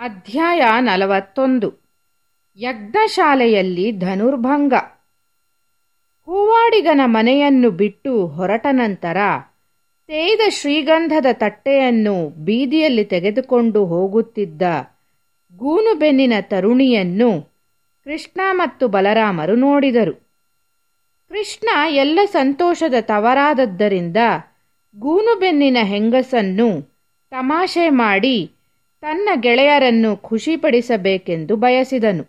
ಅಧ್ಯಾಯ ನಲವತ್ತೊಂದು ಯಜ್ಞಶಾಲೆಯಲ್ಲಿ ಧನುರ್ಭಂಗ ಹೂವಾಡಿಗನ ಮನೆಯನ್ನು ಬಿಟ್ಟು ಹೊರಟ ನಂತರ ತೇಯ್ದ ಶ್ರೀಗಂಧದ ತಟ್ಟೆಯನ್ನು ಬೀದಿಯಲ್ಲಿ ತೆಗೆದುಕೊಂಡು ಹೋಗುತ್ತಿದ್ದ ಗೂನುಬೆನ್ನಿನ ತರುಣಿಯನ್ನು ಕೃಷ್ಣ ಮತ್ತು ಬಲರಾಮರು ನೋಡಿದರು ಕೃಷ್ಣ ಎಲ್ಲ ಸಂತೋಷದ ತವರಾದದ್ದರಿಂದ ಗೂನುಬೆನ್ನಿನ ಹೆಂಗಸನ್ನು ತಮಾಷೆ ಮಾಡಿ ತನ್ನ ಗೆಳೆಯರನ್ನು ಖುಷಿಪಡಿಸಬೇಕೆಂದು ಬಯಸಿದನು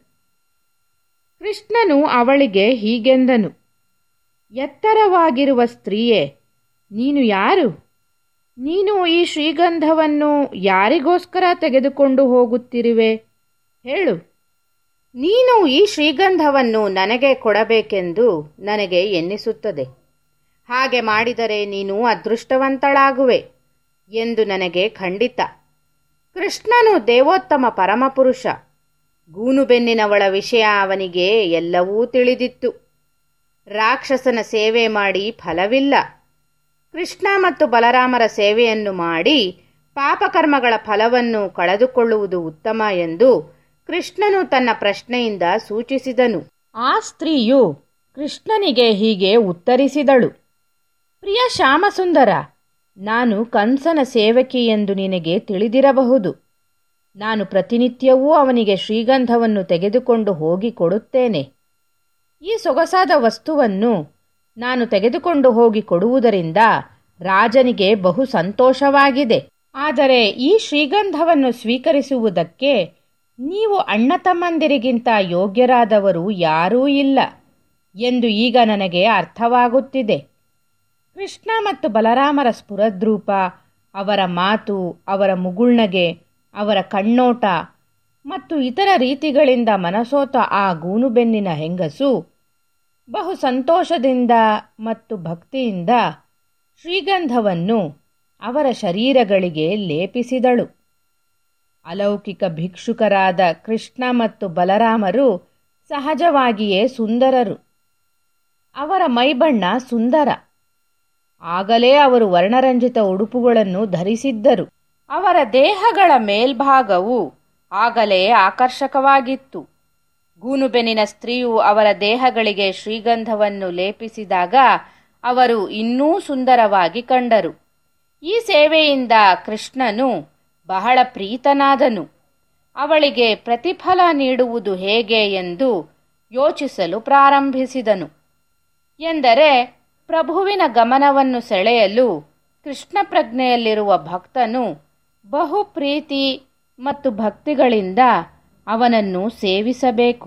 ಕೃಷ್ಣನು ಅವಳಿಗೆ ಹೀಗೆಂದನು ಎತ್ತರವಾಗಿರುವ ಸ್ತ್ರೀಯೇ ನೀನು ಯಾರು ನೀನು ಈ ಶ್ರೀಗಂಧವನ್ನು ಯಾರಿಗೋಸ್ಕರ ತೆಗೆದುಕೊಂಡು ಹೋಗುತ್ತಿರುವೆ ಹೇಳು ನೀನು ಈ ಶ್ರೀಗಂಧವನ್ನು ನನಗೆ ಕೊಡಬೇಕೆಂದು ನನಗೆ ಎನ್ನಿಸುತ್ತದೆ ಹಾಗೆ ಮಾಡಿದರೆ ನೀನು ಅದೃಷ್ಟವಂತಳಾಗುವೆ ಎಂದು ನನಗೆ ಖಂಡಿತ ಕೃಷ್ಣನು ದೇವೋತ್ತಮ ಪರಮಪುರುಷ ಗೂನುಬೆನ್ನಿನವಳ ವಿಷಯ ಅವನಿಗೆ ಎಲ್ಲವೂ ತಿಳಿದಿತ್ತು ರಾಕ್ಷಸನ ಸೇವೆ ಮಾಡಿ ಫಲವಿಲ್ಲ ಕೃಷ್ಣ ಮತ್ತು ಬಲರಾಮರ ಸೇವೆಯನ್ನು ಮಾಡಿ ಪಾಪಕರ್ಮಗಳ ಫಲವನ್ನು ಕಳೆದುಕೊಳ್ಳುವುದು ಉತ್ತಮ ಎಂದು ಕೃಷ್ಣನು ತನ್ನ ಪ್ರಶ್ನೆಯಿಂದ ಸೂಚಿಸಿದನು ಆ ಸ್ತ್ರೀಯು ಕೃಷ್ಣನಿಗೆ ಹೀಗೆ ಉತ್ತರಿಸಿದಳು ಪ್ರಿಯ ಶ್ಯಾಮಸುಂದರ ನಾನು ಕಂಸನ ಸೇವಕಿ ಎಂದು ನಿನಗೆ ತಿಳಿದಿರಬಹುದು ನಾನು ಪ್ರತಿನಿತ್ಯವೂ ಅವನಿಗೆ ಶ್ರೀಗಂಧವನ್ನು ತೆಗೆದುಕೊಂಡು ಹೋಗಿ ಕೊಡುತ್ತೇನೆ ಈ ಸೊಗಸಾದ ವಸ್ತುವನ್ನು ನಾನು ತೆಗೆದುಕೊಂಡು ಹೋಗಿ ಕೊಡುವುದರಿಂದ ರಾಜನಿಗೆ ಬಹು ಸಂತೋಷವಾಗಿದೆ ಆದರೆ ಈ ಶ್ರೀಗಂಧವನ್ನು ಸ್ವೀಕರಿಸುವುದಕ್ಕೆ ನೀವು ಅಣ್ಣ ತಮ್ಮಂದಿರಿಗಿಂತ ಯೋಗ್ಯರಾದವರು ಯಾರೂ ಇಲ್ಲ ಎಂದು ಈಗ ನನಗೆ ಅರ್ಥವಾಗುತ್ತಿದೆ ಕೃಷ್ಣ ಮತ್ತು ಬಲರಾಮರ ಸ್ಫುರದ್ರೂಪ ಅವರ ಮಾತು ಅವರ ಮುಗುಳ್ನಗೆ ಅವರ ಕಣ್ಣೋಟ ಮತ್ತು ಇತರ ರೀತಿಗಳಿಂದ ಮನಸೋತ ಆ ಗೂನುಬೆನ್ನಿನ ಹೆಂಗಸು ಬಹು ಸಂತೋಷದಿಂದ ಮತ್ತು ಭಕ್ತಿಯಿಂದ ಶ್ರೀಗಂಧವನ್ನು ಅವರ ಶರೀರಗಳಿಗೆ ಲೇಪಿಸಿದಳು ಅಲೌಕಿಕ ಭಿಕ್ಷುಕರಾದ ಕೃಷ್ಣ ಮತ್ತು ಬಲರಾಮರು ಸಹಜವಾಗಿಯೇ ಸುಂದರರು ಅವರ ಮೈಬಣ್ಣ ಸುಂದರ ಆಗಲೇ ಅವರು ವರ್ಣರಂಜಿತ ಉಡುಪುಗಳನ್ನು ಧರಿಸಿದ್ದರು ಅವರ ದೇಹಗಳ ಮೇಲ್ಭಾಗವು ಆಗಲೇ ಆಕರ್ಷಕವಾಗಿತ್ತು ಗೂನುಬೆನ್ನಿನ ಸ್ತ್ರೀಯು ಅವರ ದೇಹಗಳಿಗೆ ಶ್ರೀಗಂಧವನ್ನು ಲೇಪಿಸಿದಾಗ ಅವರು ಇನ್ನೂ ಸುಂದರವಾಗಿ ಕಂಡರು ಈ ಸೇವೆಯಿಂದ ಕೃಷ್ಣನು ಬಹಳ ಪ್ರೀತನಾದನು ಅವಳಿಗೆ ಪ್ರತಿಫಲ ನೀಡುವುದು ಹೇಗೆ ಎಂದು ಯೋಚಿಸಲು ಪ್ರಾರಂಭಿಸಿದನು ಎಂದರೆ ಪ್ರಭುವಿನ ಗಮನವನ್ನು ಸೆಳೆಯಲು ಕೃಷ್ಣ ಪ್ರಜ್ಞೆಯಲ್ಲಿರುವ ಭಕ್ತನು ಬಹು ಪ್ರೀತಿ ಮತ್ತು ಭಕ್ತಿಗಳಿಂದ ಅವನನ್ನು ಸೇವಿಸಬೇಕು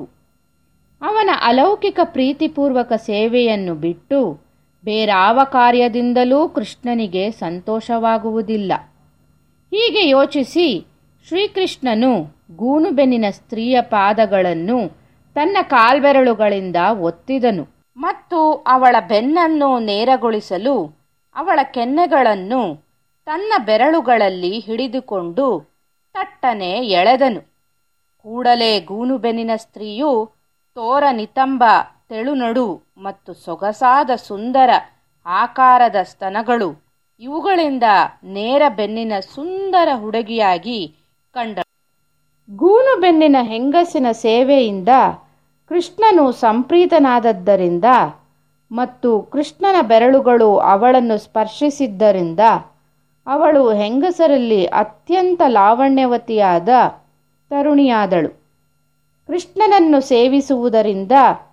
ಅವನ ಅಲೌಕಿಕ ಪ್ರೀತಿಪೂರ್ವಕ ಸೇವೆಯನ್ನು ಬಿಟ್ಟು ಬೇರಾವ ಕಾರ್ಯದಿಂದಲೂ ಕೃಷ್ಣನಿಗೆ ಸಂತೋಷವಾಗುವುದಿಲ್ಲ ಹೀಗೆ ಯೋಚಿಸಿ ಶ್ರೀಕೃಷ್ಣನು ಗೂನುಬೆನ್ನಿನ ಸ್ತ್ರೀಯ ಪಾದಗಳನ್ನು ತನ್ನ ಕಾಲ್ಬೆರಳುಗಳಿಂದ ಒತ್ತಿದನು ಮತ್ತು ಅವಳ ಬೆನ್ನನ್ನು ನೇರಗೊಳಿಸಲು ಅವಳ ಕೆನ್ನೆಗಳನ್ನು ತನ್ನ ಬೆರಳುಗಳಲ್ಲಿ ಹಿಡಿದುಕೊಂಡು ತಟ್ಟನೆ ಎಳೆದನು ಕೂಡಲೇ ಗೂನುಬೆನ್ನಿನ ಸ್ತ್ರೀಯು ತೋರ ನಿತಂಬ ತೆಳುನಡು ಮತ್ತು ಸೊಗಸಾದ ಸುಂದರ ಆಕಾರದ ಸ್ತನಗಳು ಇವುಗಳಿಂದ ನೇರ ಬೆನ್ನಿನ ಸುಂದರ ಹುಡುಗಿಯಾಗಿ ಕಂಡ ಗೂನುಬೆನ್ನಿನ ಹೆಂಗಸಿನ ಸೇವೆಯಿಂದ ಕೃಷ್ಣನು ಸಂಪ್ರೀತನಾದದ್ದರಿಂದ ಮತ್ತು ಕೃಷ್ಣನ ಬೆರಳುಗಳು ಅವಳನ್ನು ಸ್ಪರ್ಶಿಸಿದ್ದರಿಂದ ಅವಳು ಹೆಂಗಸರಲ್ಲಿ ಅತ್ಯಂತ ಲಾವಣ್ಯವತಿಯಾದ ತರುಣಿಯಾದಳು ಕೃಷ್ಣನನ್ನು ಸೇವಿಸುವುದರಿಂದ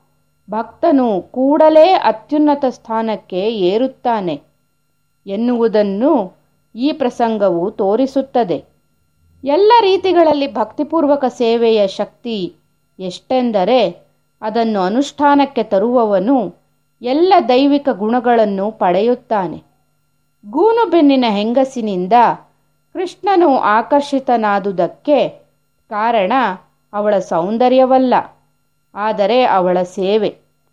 ಭಕ್ತನು ಕೂಡಲೇ ಅತ್ಯುನ್ನತ ಸ್ಥಾನಕ್ಕೆ ಏರುತ್ತಾನೆ ಎನ್ನುವುದನ್ನು ಈ ಪ್ರಸಂಗವು ತೋರಿಸುತ್ತದೆ ಎಲ್ಲ ರೀತಿಗಳಲ್ಲಿ ಭಕ್ತಿಪೂರ್ವಕ ಸೇವೆಯ ಶಕ್ತಿ ಎಷ್ಟೆಂದರೆ ಅದನ್ನು ಅನುಷ್ಠಾನಕ್ಕೆ ತರುವವನು ಎಲ್ಲ ದೈವಿಕ ಗುಣಗಳನ್ನು ಪಡೆಯುತ್ತಾನೆ ಗೂನುಬೆನ್ನಿನ ಹೆಂಗಸಿನಿಂದ ಕೃಷ್ಣನು ಆಕರ್ಷಿತನಾದುದಕ್ಕೆ ಕಾರಣ ಅವಳ ಸೌಂದರ್ಯವಲ್ಲ ಆದರೆ ಅವಳ ಸೇವೆ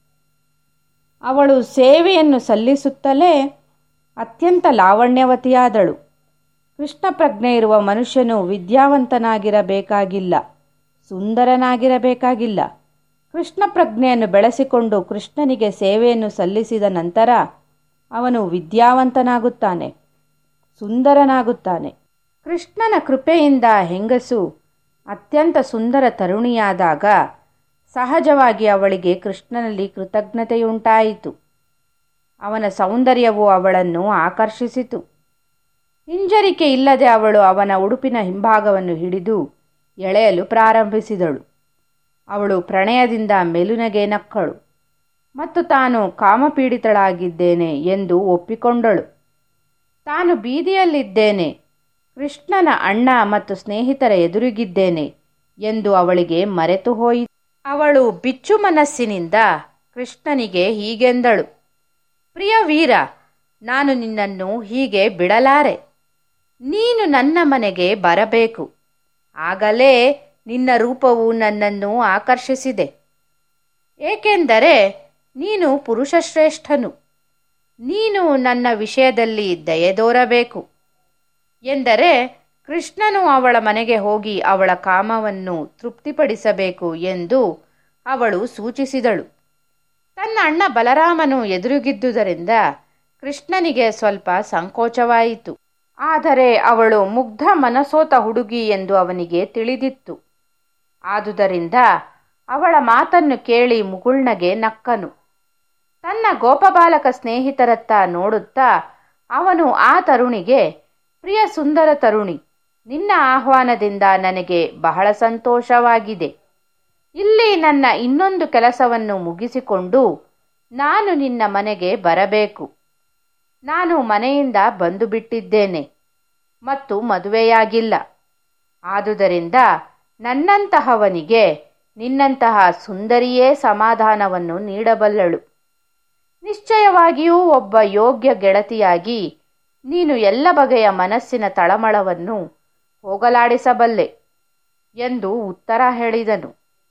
ಅವಳು ಸೇವೆಯನ್ನು ಸಲ್ಲಿಸುತ್ತಲೇ ಅತ್ಯಂತ ಲಾವಣ್ಯವತಿಯಾದಳು ಕೃಷ್ಣ ಪ್ರಜ್ಞೆ ಇರುವ ಮನುಷ್ಯನು ವಿದ್ಯಾವಂತನಾಗಿರಬೇಕಾಗಿಲ್ಲ ಸುಂದರನಾಗಿರಬೇಕಾಗಿಲ್ಲ ಕೃಷ್ಣ ಪ್ರಜ್ಞೆಯನ್ನು ಬೆಳೆಸಿಕೊಂಡು ಕೃಷ್ಣನಿಗೆ ಸೇವೆಯನ್ನು ಸಲ್ಲಿಸಿದ ನಂತರ ಅವನು ವಿದ್ಯಾವಂತನಾಗುತ್ತಾನೆ ಸುಂದರನಾಗುತ್ತಾನೆ ಕೃಷ್ಣನ ಕೃಪೆಯಿಂದ ಹೆಂಗಸು ಅತ್ಯಂತ ಸುಂದರ ತರುಣಿಯಾದಾಗ ಸಹಜವಾಗಿ ಅವಳಿಗೆ ಕೃಷ್ಣನಲ್ಲಿ ಕೃತಜ್ಞತೆಯುಂಟಾಯಿತು ಅವನ ಸೌಂದರ್ಯವು ಅವಳನ್ನು ಆಕರ್ಷಿಸಿತು ಹಿಂಜರಿಕೆ ಇಲ್ಲದೆ ಅವಳು ಅವನ ಉಡುಪಿನ ಹಿಂಭಾಗವನ್ನು ಹಿಡಿದು ಎಳೆಯಲು ಪ್ರಾರಂಭಿಸಿದಳು ಅವಳು ಪ್ರಣಯದಿಂದ ಮೆಲುನಗೆ ನಕ್ಕಳು ಮತ್ತು ತಾನು ಕಾಮಪೀಡಿತಳಾಗಿದ್ದೇನೆ ಎಂದು ಒಪ್ಪಿಕೊಂಡಳು ತಾನು ಬೀದಿಯಲ್ಲಿದ್ದೇನೆ ಕೃಷ್ಣನ ಅಣ್ಣ ಮತ್ತು ಸ್ನೇಹಿತರ ಎದುರಿಗಿದ್ದೇನೆ ಎಂದು ಅವಳಿಗೆ ಮರೆತು ಹೋಯಿತು ಅವಳು ಬಿಚ್ಚು ಮನಸ್ಸಿನಿಂದ ಕೃಷ್ಣನಿಗೆ ಹೀಗೆಂದಳು ಪ್ರಿಯ ವೀರ ನಾನು ನಿನ್ನನ್ನು ಹೀಗೆ ಬಿಡಲಾರೆ ನೀನು ನನ್ನ ಮನೆಗೆ ಬರಬೇಕು ಆಗಲೇ ನಿನ್ನ ರೂಪವು ನನ್ನನ್ನು ಆಕರ್ಷಿಸಿದೆ ಏಕೆಂದರೆ ನೀನು ಪುರುಷಶ್ರೇಷ್ಠನು ನೀನು ನನ್ನ ವಿಷಯದಲ್ಲಿ ದಯೆದೋರಬೇಕು ಎಂದರೆ ಕೃಷ್ಣನು ಅವಳ ಮನೆಗೆ ಹೋಗಿ ಅವಳ ಕಾಮವನ್ನು ತೃಪ್ತಿಪಡಿಸಬೇಕು ಎಂದು ಅವಳು ಸೂಚಿಸಿದಳು ತನ್ನ ಅಣ್ಣ ಬಲರಾಮನು ಎದುರುಗಿದ್ದುದರಿಂದ ಕೃಷ್ಣನಿಗೆ ಸ್ವಲ್ಪ ಸಂಕೋಚವಾಯಿತು ಆದರೆ ಅವಳು ಮುಗ್ಧ ಮನಸೋತ ಹುಡುಗಿ ಎಂದು ಅವನಿಗೆ ತಿಳಿದಿತ್ತು ಆದುದರಿಂದ ಅವಳ ಮಾತನ್ನು ಕೇಳಿ ಮುಗುಳ್ನಗೆ ನಕ್ಕನು ತನ್ನ ಗೋಪಬಾಲಕ ಸ್ನೇಹಿತರತ್ತ ನೋಡುತ್ತಾ ಅವನು ಆ ತರುಣಿಗೆ ಪ್ರಿಯ ಸುಂದರ ತರುಣಿ ನಿನ್ನ ಆಹ್ವಾನದಿಂದ ನನಗೆ ಬಹಳ ಸಂತೋಷವಾಗಿದೆ ಇಲ್ಲಿ ನನ್ನ ಇನ್ನೊಂದು ಕೆಲಸವನ್ನು ಮುಗಿಸಿಕೊಂಡು ನಾನು ನಿನ್ನ ಮನೆಗೆ ಬರಬೇಕು ನಾನು ಮನೆಯಿಂದ ಬಂದು ಬಿಟ್ಟಿದ್ದೇನೆ ಮತ್ತು ಮದುವೆಯಾಗಿಲ್ಲ ಆದುದರಿಂದ ನನ್ನಂತಹವನಿಗೆ ನಿನ್ನಂತಹ ಸುಂದರಿಯೇ ಸಮಾಧಾನವನ್ನು ನೀಡಬಲ್ಲಳು ನಿಶ್ಚಯವಾಗಿಯೂ ಒಬ್ಬ ಯೋಗ್ಯ ಗೆಳತಿಯಾಗಿ ನೀನು ಎಲ್ಲ ಬಗೆಯ ಮನಸ್ಸಿನ ತಳಮಳವನ್ನು ಹೋಗಲಾಡಿಸಬಲ್ಲೆ ಎಂದು ಉತ್ತರ ಹೇಳಿದನು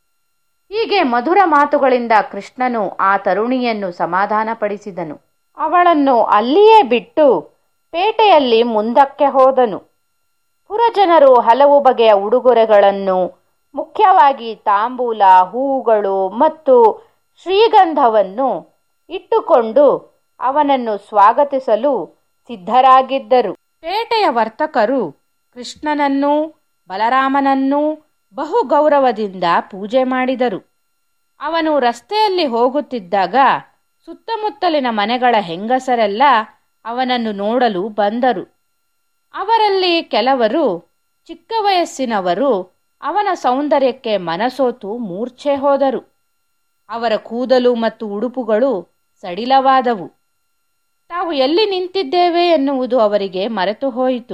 ಹೀಗೆ ಮಧುರ ಮಾತುಗಳಿಂದ ಕೃಷ್ಣನು ಆ ತರುಣಿಯನ್ನು ಸಮಾಧಾನಪಡಿಸಿದನು ಅವಳನ್ನು ಅಲ್ಲಿಯೇ ಬಿಟ್ಟು ಪೇಟೆಯಲ್ಲಿ ಮುಂದಕ್ಕೆ ಹೋದನು ಪುರಜನರು ಹಲವು ಬಗೆಯ ಉಡುಗೊರೆಗಳನ್ನು ಮುಖ್ಯವಾಗಿ ತಾಂಬೂಲ ಹೂವುಗಳು ಮತ್ತು ಶ್ರೀಗಂಧವನ್ನು ಇಟ್ಟುಕೊಂಡು ಅವನನ್ನು ಸ್ವಾಗತಿಸಲು ಸಿದ್ಧರಾಗಿದ್ದರು ಪೇಟೆಯ ವರ್ತಕರು ಕೃಷ್ಣನನ್ನೂ ಬಲರಾಮನನ್ನೂ ಬಹು ಗೌರವದಿಂದ ಪೂಜೆ ಮಾಡಿದರು ಅವನು ರಸ್ತೆಯಲ್ಲಿ ಹೋಗುತ್ತಿದ್ದಾಗ ಸುತ್ತಮುತ್ತಲಿನ ಮನೆಗಳ ಹೆಂಗಸರೆಲ್ಲ ಅವನನ್ನು ನೋಡಲು ಬಂದರು ಅವರಲ್ಲಿ ಕೆಲವರು ಚಿಕ್ಕ ವಯಸ್ಸಿನವರು ಅವನ ಸೌಂದರ್ಯಕ್ಕೆ ಮನಸೋತು ಮೂರ್ಛೆ ಹೋದರು ಅವರ ಕೂದಲು ಮತ್ತು ಉಡುಪುಗಳು ಸಡಿಲವಾದವು ತಾವು ಎಲ್ಲಿ ನಿಂತಿದ್ದೇವೆ ಎನ್ನುವುದು ಅವರಿಗೆ ಮರೆತು ಹೋಯಿತು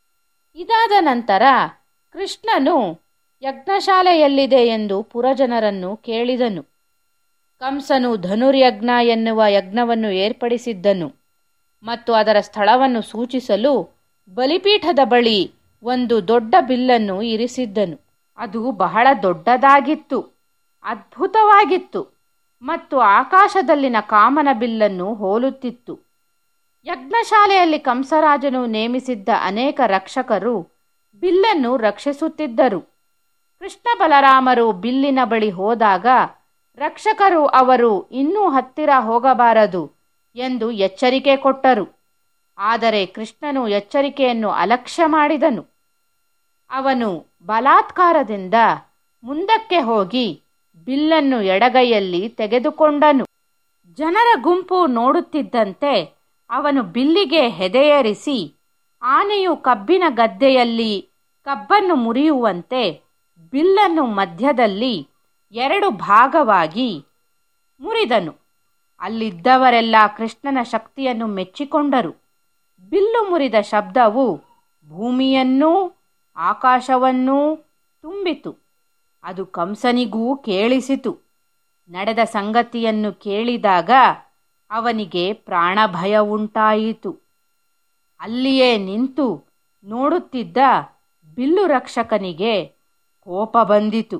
ಇದಾದ ನಂತರ ಕೃಷ್ಣನು ಯಜ್ಞಶಾಲೆಯಲ್ಲಿದೆ ಎಂದು ಪುರಜನರನ್ನು ಕೇಳಿದನು ಕಂಸನು ಧನುರ್ಯಜ್ಞ ಎನ್ನುವ ಯಜ್ಞವನ್ನು ಏರ್ಪಡಿಸಿದ್ದನು ಮತ್ತು ಅದರ ಸ್ಥಳವನ್ನು ಸೂಚಿಸಲು ಬಲಿಪೀಠದ ಬಳಿ ಒಂದು ದೊಡ್ಡ ಬಿಲ್ಲನ್ನು ಇರಿಸಿದ್ದನು ಅದು ಬಹಳ ದೊಡ್ಡದಾಗಿತ್ತು ಅದ್ಭುತವಾಗಿತ್ತು ಮತ್ತು ಆಕಾಶದಲ್ಲಿನ ಕಾಮನ ಬಿಲ್ಲನ್ನು ಹೋಲುತ್ತಿತ್ತು ಯಜ್ಞಶಾಲೆಯಲ್ಲಿ ಕಂಸರಾಜನು ನೇಮಿಸಿದ್ದ ಅನೇಕ ರಕ್ಷಕರು ಬಿಲ್ಲನ್ನು ರಕ್ಷಿಸುತ್ತಿದ್ದರು ಕೃಷ್ಣ ಬಲರಾಮರು ಬಿಲ್ಲಿನ ಬಳಿ ಹೋದಾಗ ರಕ್ಷಕರು ಅವರು ಇನ್ನೂ ಹತ್ತಿರ ಹೋಗಬಾರದು ಎಂದು ಎಚ್ಚರಿಕೆ ಕೊಟ್ಟರು ಆದರೆ ಕೃಷ್ಣನು ಎಚ್ಚರಿಕೆಯನ್ನು ಅಲಕ್ಷ್ಯ ಮಾಡಿದನು ಅವನು ಬಲಾತ್ಕಾರದಿಂದ ಮುಂದಕ್ಕೆ ಹೋಗಿ ಬಿಲ್ಲನ್ನು ಎಡಗೈಯಲ್ಲಿ ತೆಗೆದುಕೊಂಡನು ಜನರ ಗುಂಪು ನೋಡುತ್ತಿದ್ದಂತೆ ಅವನು ಬಿಲ್ಲಿಗೆ ಹೆದೆಯೇರಿಸಿ ಆನೆಯು ಕಬ್ಬಿನ ಗದ್ದೆಯಲ್ಲಿ ಕಬ್ಬನ್ನು ಮುರಿಯುವಂತೆ ಬಿಲ್ಲನ್ನು ಮಧ್ಯದಲ್ಲಿ ಎರಡು ಭಾಗವಾಗಿ ಮುರಿದನು ಅಲ್ಲಿದ್ದವರೆಲ್ಲ ಕೃಷ್ಣನ ಶಕ್ತಿಯನ್ನು ಮೆಚ್ಚಿಕೊಂಡರು ಬಿಲ್ಲು ಮುರಿದ ಶಬ್ದವು ಭೂಮಿಯನ್ನೂ ಆಕಾಶವನ್ನೂ ತುಂಬಿತು ಅದು ಕಂಸನಿಗೂ ಕೇಳಿಸಿತು ನಡೆದ ಸಂಗತಿಯನ್ನು ಕೇಳಿದಾಗ ಅವನಿಗೆ ಪ್ರಾಣಭಯ ಉಂಟಾಯಿತು ಅಲ್ಲಿಯೇ ನಿಂತು ನೋಡುತ್ತಿದ್ದ ಬಿಲ್ಲು ರಕ್ಷಕನಿಗೆ ಕೋಪ ಬಂದಿತು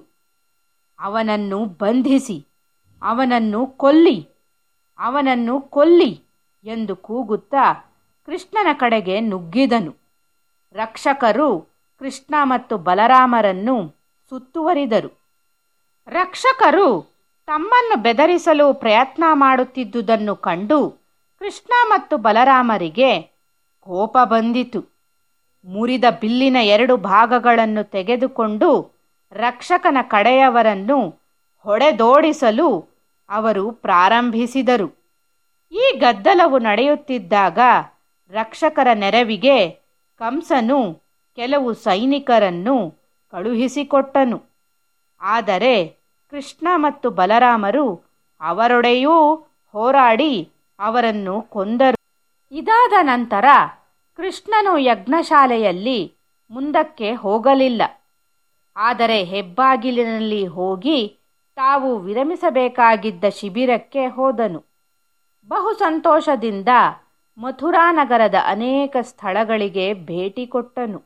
ಅವನನ್ನು ಬಂಧಿಸಿ ಅವನನ್ನು ಕೊಲ್ಲಿ ಅವನನ್ನು ಕೊಲ್ಲಿ ಎಂದು ಕೂಗುತ್ತಾ ಕೃಷ್ಣನ ಕಡೆಗೆ ನುಗ್ಗಿದನು ರಕ್ಷಕರು ಕೃಷ್ಣ ಮತ್ತು ಬಲರಾಮರನ್ನು ಸುತ್ತುವರಿದರು ರಕ್ಷಕರು ತಮ್ಮನ್ನು ಬೆದರಿಸಲು ಪ್ರಯತ್ನ ಮಾಡುತ್ತಿದ್ದುದನ್ನು ಕಂಡು ಕೃಷ್ಣ ಮತ್ತು ಬಲರಾಮರಿಗೆ ಕೋಪ ಬಂದಿತು ಮುರಿದ ಬಿಲ್ಲಿನ ಎರಡು ಭಾಗಗಳನ್ನು ತೆಗೆದುಕೊಂಡು ರಕ್ಷಕನ ಕಡೆಯವರನ್ನು ಹೊಡೆದೋಡಿಸಲು ಅವರು ಪ್ರಾರಂಭಿಸಿದರು ಈ ಗದ್ದಲವು ನಡೆಯುತ್ತಿದ್ದಾಗ ರಕ್ಷಕರ ನೆರವಿಗೆ ಕಂಸನು ಕೆಲವು ಸೈನಿಕರನ್ನು ಕಳುಹಿಸಿಕೊಟ್ಟನು ಆದರೆ ಕೃಷ್ಣ ಮತ್ತು ಬಲರಾಮರು ಅವರೊಡೆಯೂ ಹೋರಾಡಿ ಅವರನ್ನು ಕೊಂದರು ಇದಾದ ನಂತರ ಕೃಷ್ಣನು ಯಜ್ಞಶಾಲೆಯಲ್ಲಿ ಮುಂದಕ್ಕೆ ಹೋಗಲಿಲ್ಲ ಆದರೆ ಹೆಬ್ಬಾಗಿಲಿನಲ್ಲಿ ಹೋಗಿ ತಾವು ವಿರಮಿಸಬೇಕಾಗಿದ್ದ ಶಿಬಿರಕ್ಕೆ ಹೋದನು ಬಹು ಸಂತೋಷದಿಂದ ಮಥುರಾ ನಗರದ ಅನೇಕ ಸ್ಥಳಗಳಿಗೆ ಭೇಟಿ ಕೊಟ್ಟನು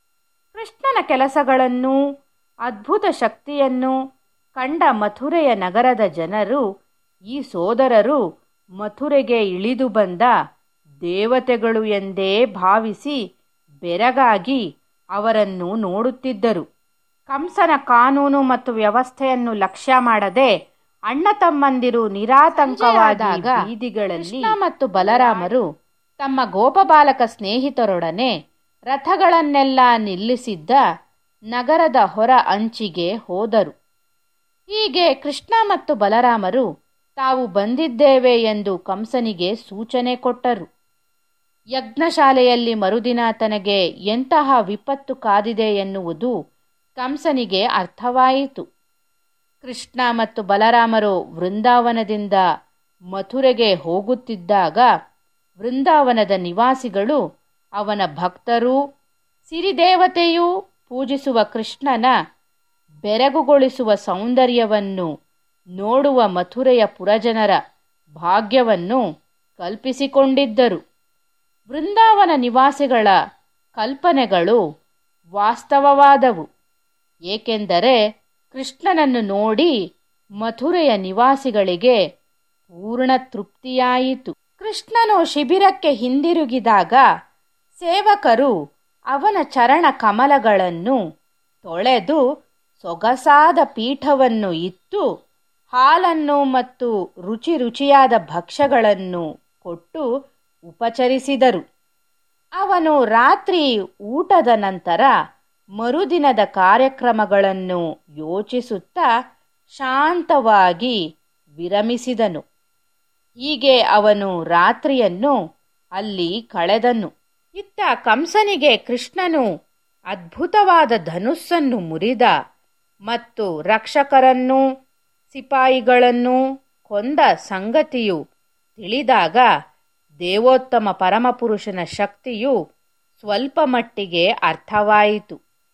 ಕೃಷ್ಣನ ಕೆಲಸಗಳನ್ನು ಅದ್ಭುತ ಶಕ್ತಿಯನ್ನು ಕಂಡ ಮಥುರೆಯ ನಗರದ ಜನರು ಈ ಸೋದರರು ಮಥುರೆಗೆ ಇಳಿದು ಬಂದ ದೇವತೆಗಳು ಎಂದೇ ಭಾವಿಸಿ ಬೆರಗಾಗಿ ಅವರನ್ನು ನೋಡುತ್ತಿದ್ದರು ಕಂಸನ ಕಾನೂನು ಮತ್ತು ವ್ಯವಸ್ಥೆಯನ್ನು ಲಕ್ಷ್ಯ ಮಾಡದೆ ಅಣ್ಣ ತಮ್ಮಂದಿರು ನಿರಾತಂಕವಾದಾಗ ಬೀದಿಗಳಲ್ಲಿ ಮತ್ತು ಬಲರಾಮರು ತಮ್ಮ ಗೋಪಬಾಲಕ ಸ್ನೇಹಿತರೊಡನೆ ರಥಗಳನ್ನೆಲ್ಲ ನಿಲ್ಲಿಸಿದ್ದ ನಗರದ ಹೊರ ಅಂಚಿಗೆ ಹೋದರು ಹೀಗೆ ಕೃಷ್ಣ ಮತ್ತು ಬಲರಾಮರು ತಾವು ಬಂದಿದ್ದೇವೆ ಎಂದು ಕಂಸನಿಗೆ ಸೂಚನೆ ಕೊಟ್ಟರು ಯಜ್ಞಶಾಲೆಯಲ್ಲಿ ಮರುದಿನ ತನಗೆ ಎಂತಹ ವಿಪತ್ತು ಕಾದಿದೆ ಎನ್ನುವುದು ಕಂಸನಿಗೆ ಅರ್ಥವಾಯಿತು ಕೃಷ್ಣ ಮತ್ತು ಬಲರಾಮರು ವೃಂದಾವನದಿಂದ ಮಥುರೆಗೆ ಹೋಗುತ್ತಿದ್ದಾಗ ವೃಂದಾವನದ ನಿವಾಸಿಗಳು ಅವನ ಭಕ್ತರು ಸಿರಿದೇವತೆಯೂ ಪೂಜಿಸುವ ಕೃಷ್ಣನ ಬೆರಗುಗೊಳಿಸುವ ಸೌಂದರ್ಯವನ್ನು ನೋಡುವ ಮಥುರೆಯ ಪುರಜನರ ಭಾಗ್ಯವನ್ನು ಕಲ್ಪಿಸಿಕೊಂಡಿದ್ದರು ವೃಂದಾವನ ನಿವಾಸಿಗಳ ಕಲ್ಪನೆಗಳು ವಾಸ್ತವವಾದವು ಏಕೆಂದರೆ ಕೃಷ್ಣನನ್ನು ನೋಡಿ ಮಥುರೆಯ ನಿವಾಸಿಗಳಿಗೆ ಪೂರ್ಣ ತೃಪ್ತಿಯಾಯಿತು ಕೃಷ್ಣನು ಶಿಬಿರಕ್ಕೆ ಹಿಂದಿರುಗಿದಾಗ ಸೇವಕರು ಅವನ ಚರಣ ಕಮಲಗಳನ್ನು ತೊಳೆದು ಸೊಗಸಾದ ಪೀಠವನ್ನು ಇತ್ತು ಹಾಲನ್ನು ಮತ್ತು ರುಚಿ ರುಚಿಯಾದ ಭಕ್ಷ್ಯಗಳನ್ನು ಕೊಟ್ಟು ಉಪಚರಿಸಿದರು ಅವನು ರಾತ್ರಿ ಊಟದ ನಂತರ ಮರುದಿನದ ಕಾರ್ಯಕ್ರಮಗಳನ್ನು ಯೋಚಿಸುತ್ತಾ ಶಾಂತವಾಗಿ ವಿರಮಿಸಿದನು ಹೀಗೆ ಅವನು ರಾತ್ರಿಯನ್ನು ಅಲ್ಲಿ ಕಳೆದನು ಇತ್ತ ಕಂಸನಿಗೆ ಕೃಷ್ಣನು ಅದ್ಭುತವಾದ ಧನುಸ್ಸನ್ನು ಮುರಿದ ಮತ್ತು ರಕ್ಷಕರನ್ನು ಸಿಪಾಯಿಗಳನ್ನು ಕೊಂದ ಸಂಗತಿಯು ತಿಳಿದಾಗ ದೇವೋತ್ತಮ ಪರಮಪುರುಷನ ಶಕ್ತಿಯು ಸ್ವಲ್ಪ ಮಟ್ಟಿಗೆ ಅರ್ಥವಾಯಿತು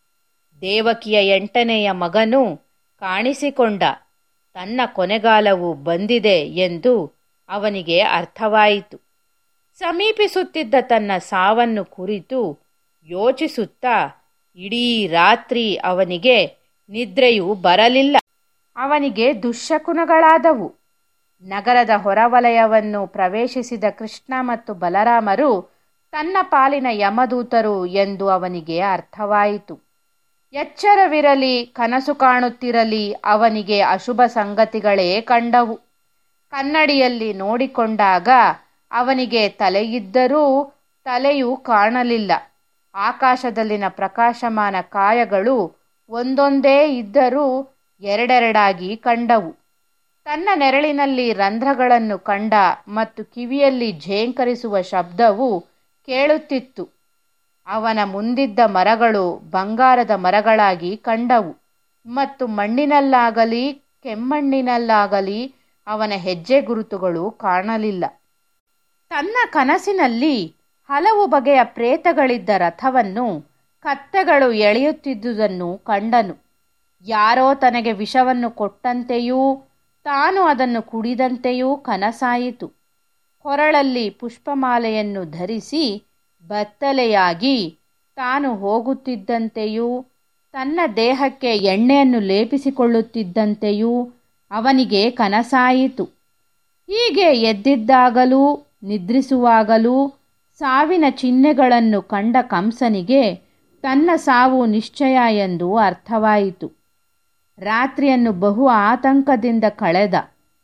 ದೇವಕಿಯ ಎಂಟನೆಯ ಮಗನು ಕಾಣಿಸಿಕೊಂಡ ತನ್ನ ಕೊನೆಗಾಲವು ಬಂದಿದೆ ಎಂದು ಅವನಿಗೆ ಅರ್ಥವಾಯಿತು ಸಮೀಪಿಸುತ್ತಿದ್ದ ತನ್ನ ಸಾವನ್ನು ಕುರಿತು ಯೋಚಿಸುತ್ತಾ ಇಡೀ ರಾತ್ರಿ ಅವನಿಗೆ ನಿದ್ರೆಯು ಬರಲಿಲ್ಲ ಅವನಿಗೆ ದುಶ್ಶಕುನಗಳಾದವು ನಗರದ ಹೊರವಲಯವನ್ನು ಪ್ರವೇಶಿಸಿದ ಕೃಷ್ಣ ಮತ್ತು ಬಲರಾಮರು ತನ್ನ ಪಾಲಿನ ಯಮದೂತರು ಎಂದು ಅವನಿಗೆ ಅರ್ಥವಾಯಿತು ಎಚ್ಚರವಿರಲಿ ಕನಸು ಕಾಣುತ್ತಿರಲಿ ಅವನಿಗೆ ಅಶುಭ ಸಂಗತಿಗಳೇ ಕಂಡವು ಕನ್ನಡಿಯಲ್ಲಿ ನೋಡಿಕೊಂಡಾಗ ಅವನಿಗೆ ತಲೆಯಿದ್ದರೂ ತಲೆಯು ಕಾಣಲಿಲ್ಲ ಆಕಾಶದಲ್ಲಿನ ಪ್ರಕಾಶಮಾನ ಕಾಯಗಳು ಒಂದೊಂದೇ ಇದ್ದರೂ ಎರಡೆರಡಾಗಿ ಕಂಡವು ತನ್ನ ನೆರಳಿನಲ್ಲಿ ರಂಧ್ರಗಳನ್ನು ಕಂಡ ಮತ್ತು ಕಿವಿಯಲ್ಲಿ ಝೇಂಕರಿಸುವ ಶಬ್ದವು ಕೇಳುತ್ತಿತ್ತು ಅವನ ಮುಂದಿದ್ದ ಮರಗಳು ಬಂಗಾರದ ಮರಗಳಾಗಿ ಕಂಡವು ಮತ್ತು ಮಣ್ಣಿನಲ್ಲಾಗಲಿ ಕೆಮ್ಮಣ್ಣಿನಲ್ಲಾಗಲಿ ಅವನ ಹೆಜ್ಜೆ ಗುರುತುಗಳು ಕಾಣಲಿಲ್ಲ ತನ್ನ ಕನಸಿನಲ್ಲಿ ಹಲವು ಬಗೆಯ ಪ್ರೇತಗಳಿದ್ದ ರಥವನ್ನು ಕತ್ತೆಗಳು ಎಳೆಯುತ್ತಿದ್ದುದನ್ನು ಕಂಡನು ಯಾರೋ ತನಗೆ ವಿಷವನ್ನು ಕೊಟ್ಟಂತೆಯೂ ತಾನು ಅದನ್ನು ಕುಡಿದಂತೆಯೂ ಕನಸಾಯಿತು ಕೊರಳಲ್ಲಿ ಪುಷ್ಪಮಾಲೆಯನ್ನು ಧರಿಸಿ ಬತ್ತಲೆಯಾಗಿ ತಾನು ಹೋಗುತ್ತಿದ್ದಂತೆಯೂ ತನ್ನ ದೇಹಕ್ಕೆ ಎಣ್ಣೆಯನ್ನು ಲೇಪಿಸಿಕೊಳ್ಳುತ್ತಿದ್ದಂತೆಯೂ ಅವನಿಗೆ ಕನಸಾಯಿತು ಹೀಗೆ ಎದ್ದಿದ್ದಾಗಲೂ ನಿದ್ರಿಸುವಾಗಲೂ ಸಾವಿನ ಚಿಹ್ನೆಗಳನ್ನು ಕಂಡ ಕಂಸನಿಗೆ ತನ್ನ ಸಾವು ನಿಶ್ಚಯ ಎಂದು ಅರ್ಥವಾಯಿತು ರಾತ್ರಿಯನ್ನು ಬಹು ಆತಂಕದಿಂದ ಕಳೆದ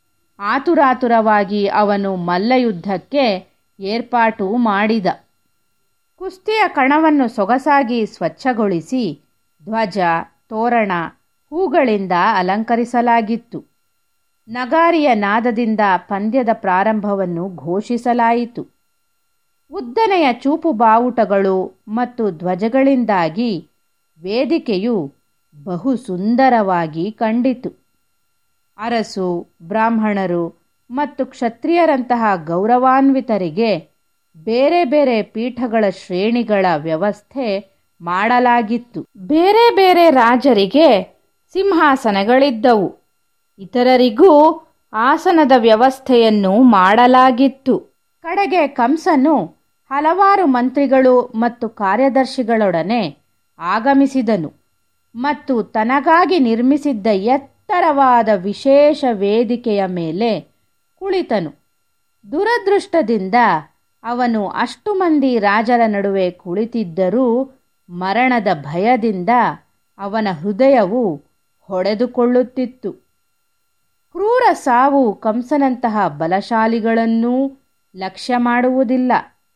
ಆತುರಾತುರವಾಗಿ ಅವನು ಮಲ್ಲಯುದ್ಧಕ್ಕೆ ಏರ್ಪಾಟು ಮಾಡಿದ ಕುಸ್ತಿಯ ಕಣವನ್ನು ಸೊಗಸಾಗಿ ಸ್ವಚ್ಛಗೊಳಿಸಿ ಧ್ವಜ ತೋರಣ ಹೂಗಳಿಂದ ಅಲಂಕರಿಸಲಾಗಿತ್ತು ನಗಾರಿಯ ನಾದದಿಂದ ಪಂದ್ಯದ ಪ್ರಾರಂಭವನ್ನು ಘೋಷಿಸಲಾಯಿತು ಉದ್ದನೆಯ ಚೂಪು ಬಾವುಟಗಳು ಮತ್ತು ಧ್ವಜಗಳಿಂದಾಗಿ ವೇದಿಕೆಯು ಬಹು ಸುಂದರವಾಗಿ ಕಂಡಿತು ಅರಸು ಬ್ರಾಹ್ಮಣರು ಮತ್ತು ಕ್ಷತ್ರಿಯರಂತಹ ಗೌರವಾನ್ವಿತರಿಗೆ ಬೇರೆ ಬೇರೆ ಪೀಠಗಳ ಶ್ರೇಣಿಗಳ ವ್ಯವಸ್ಥೆ ಮಾಡಲಾಗಿತ್ತು ಬೇರೆ ಬೇರೆ ರಾಜರಿಗೆ ಸಿಂಹಾಸನಗಳಿದ್ದವು ಇತರರಿಗೂ ಆಸನದ ವ್ಯವಸ್ಥೆಯನ್ನು ಮಾಡಲಾಗಿತ್ತು ಕಡೆಗೆ ಕಂಸನು ಹಲವಾರು ಮಂತ್ರಿಗಳು ಮತ್ತು ಕಾರ್ಯದರ್ಶಿಗಳೊಡನೆ ಆಗಮಿಸಿದನು ಮತ್ತು ತನಗಾಗಿ ನಿರ್ಮಿಸಿದ್ದ ಎತ್ತರವಾದ ವಿಶೇಷ ವೇದಿಕೆಯ ಮೇಲೆ ಕುಳಿತನು ದುರದೃಷ್ಟದಿಂದ ಅವನು ಅಷ್ಟು ಮಂದಿ ರಾಜರ ನಡುವೆ ಕುಳಿತಿದ್ದರೂ ಮರಣದ ಭಯದಿಂದ ಅವನ ಹೃದಯವು ಹೊಡೆದುಕೊಳ್ಳುತ್ತಿತ್ತು ಕ್ರೂರ ಸಾವು ಕಂಸನಂತಹ ಬಲಶಾಲಿಗಳನ್ನೂ ಲಕ್ಷ್ಯ ಮಾಡುವುದಿಲ್ಲ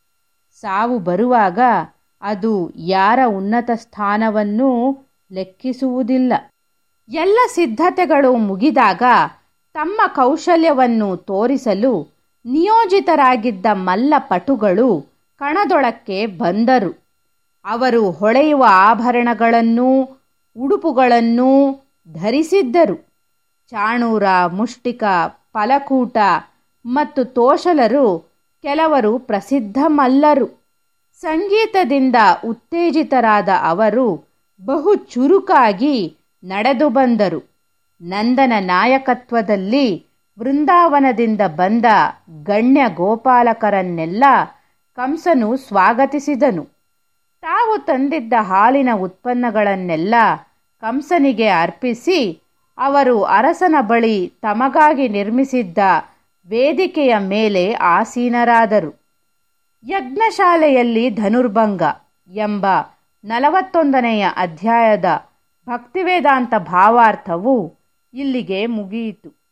ಸಾವು ಬರುವಾಗ ಅದು ಯಾರ ಉನ್ನತ ಸ್ಥಾನವನ್ನೂ ಲೆಕ್ಕಿಸುವುದಿಲ್ಲ ಎಲ್ಲ ಸಿದ್ಧತೆಗಳು ಮುಗಿದಾಗ ತಮ್ಮ ಕೌಶಲ್ಯವನ್ನು ತೋರಿಸಲು ನಿಯೋಜಿತರಾಗಿದ್ದ ಮಲ್ಲ ಪಟುಗಳು ಕಣದೊಳಕ್ಕೆ ಬಂದರು ಅವರು ಹೊಳೆಯುವ ಆಭರಣಗಳನ್ನೂ ಉಡುಪುಗಳನ್ನೂ ಧರಿಸಿದ್ದರು ಚಾಣೂರ ಮುಷ್ಟಿಕ ಫಲಕೂಟ ಮತ್ತು ತೋಷಲರು ಕೆಲವರು ಪ್ರಸಿದ್ಧ ಮಲ್ಲರು ಸಂಗೀತದಿಂದ ಉತ್ತೇಜಿತರಾದ ಅವರು ಬಹು ಚುರುಕಾಗಿ ನಡೆದು ಬಂದರು ನಂದನ ನಾಯಕತ್ವದಲ್ಲಿ ವೃಂದಾವನದಿಂದ ಬಂದ ಗಣ್ಯ ಗೋಪಾಲಕರನ್ನೆಲ್ಲ ಕಂಸನು ಸ್ವಾಗತಿಸಿದನು ತಾವು ತಂದಿದ್ದ ಹಾಲಿನ ಉತ್ಪನ್ನಗಳನ್ನೆಲ್ಲ ಕಂಸನಿಗೆ ಅರ್ಪಿಸಿ ಅವರು ಅರಸನ ಬಳಿ ತಮಗಾಗಿ ನಿರ್ಮಿಸಿದ್ದ ವೇದಿಕೆಯ ಮೇಲೆ ಆಸೀನರಾದರು ಯಜ್ಞಶಾಲೆಯಲ್ಲಿ ಧನುರ್ಭಂಗ ಎಂಬ ನಲವತ್ತೊಂದನೆಯ ಅಧ್ಯಾಯದ ಭಕ್ತಿವೇದಾಂತ ಭಾವಾರ್ಥವು ಇಲ್ಲಿಗೆ ಮುಗಿಯಿತು